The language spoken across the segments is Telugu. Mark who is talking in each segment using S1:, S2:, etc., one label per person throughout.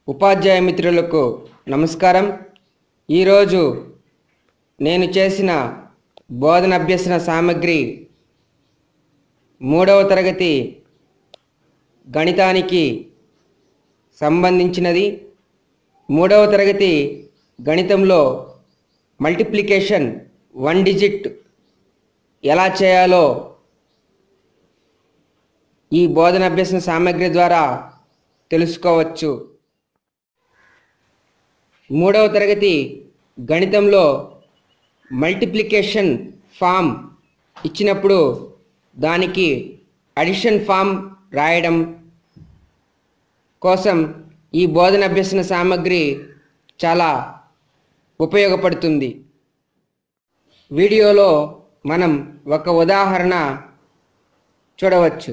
S1: ఉపాధ్యాయ మిత్రులకు నమస్కారం ఈరోజు నేను చేసిన బోధన అభ్యసన సామగ్రి మూడవ తరగతి గణితానికి సంబంధించినది మూడవ తరగతి గణితంలో మల్టిప్లికేషన్ వన్ డిజిట్ ఎలా చేయాలో ఈ బోధన అభ్యసన సామగ్రి ద్వారా తెలుసుకోవచ్చు మూడవ తరగతి గణితంలో మల్టిప్లికేషన్ ఫామ్ ఇచ్చినప్పుడు దానికి అడిషన్ ఫామ్ రాయడం కోసం ఈ బోధన అభ్యసన సామగ్రి చాలా ఉపయోగపడుతుంది వీడియోలో మనం ఒక ఉదాహరణ చూడవచ్చు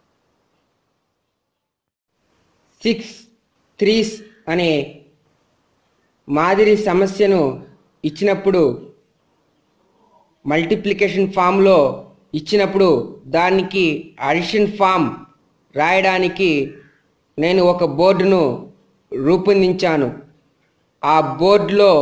S1: సిక్స్ త్రీస్ అనే మాదిరి సమస్యను ఇచ్చినప్పుడు మల్టిప్లికేషన్ ఫామ్లో ఇచ్చినప్పుడు దానికి అడిషన్ ఫామ్ రాయడానికి నేను ఒక బోర్డును రూపొందించాను ఆ బోర్డులో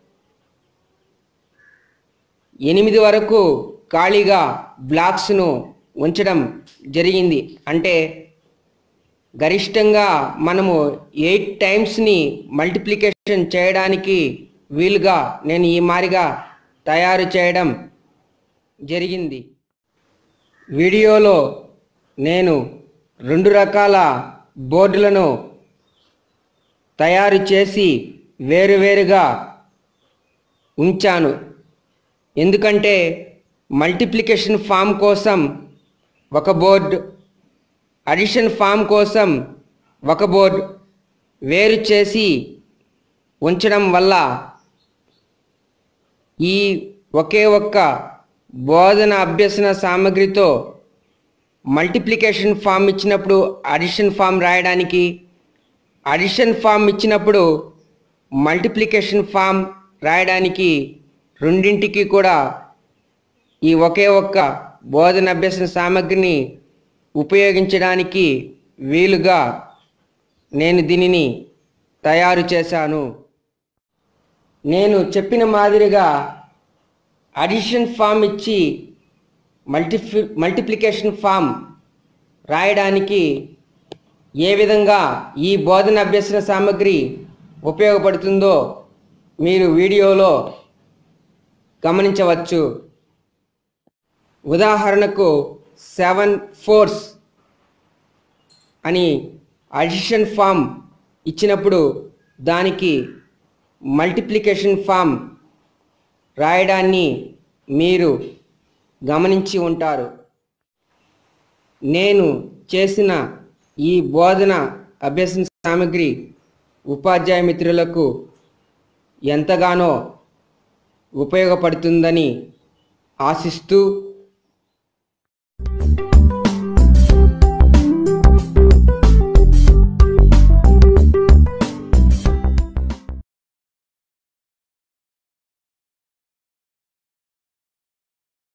S1: ఎనిమిది వరకు ఖాళీగా బ్లాక్స్ను ఉంచడం జరిగింది అంటే గరిష్టంగా మనము ఎయిట్ టైమ్స్ని మల్టిప్లికేషన్ చేయడానికి వీలుగా నేను ఈ మారిగా తయారు చేయడం జరిగింది వీడియోలో నేను రెండు రకాల బోర్డులను తయారు చేసి వేరువేరుగా ఉంచాను ఎందుకంటే మల్టిప్లికేషన్ ఫామ్ కోసం ఒక బోర్డు అడిషన్ ఫామ్ కోసం ఒక బోర్డ్ వేరు చేసి ఉంచడం వల్ల ఈ ఒకే ఒక్క బోధన అభ్యసన సామగ్రితో మల్టిప్లికేషన్ ఫామ్ ఇచ్చినప్పుడు అడిషన్ ఫామ్ రాయడానికి అడిషన్ ఫామ్ ఇచ్చినప్పుడు మల్టిప్లికేషన్ ఫామ్ రాయడానికి రెండింటికి కూడా ఈ ఒకే ఒక్క బోధన అభ్యసన సామగ్రిని ఉపయోగించడానికి వీలుగా నేను దీనిని తయారు చేశాను నేను చెప్పిన మాదిరిగా అడిషన్ ఫామ్ ఇచ్చి మల్టిఫి మల్టిప్లికేషన్ ఫామ్ రాయడానికి ఏ విధంగా ఈ బోధన అభ్యసన సామగ్రి ఉపయోగపడుతుందో మీరు వీడియోలో గమనించవచ్చు ఉదాహరణకు సెవెన్ ఫోర్స్ అని అడిషన్ ఫామ్ ఇచ్చినప్పుడు దానికి మల్టిప్లికేషన్ ఫామ్ రాయడాన్ని మీరు గమనించి ఉంటారు నేను చేసిన ఈ బోధన అభ్యసన సామగ్రి ఉపాధ్యాయ మిత్రులకు ఎంతగానో ఉపయోగపడుతుందని ఆశిస్తూ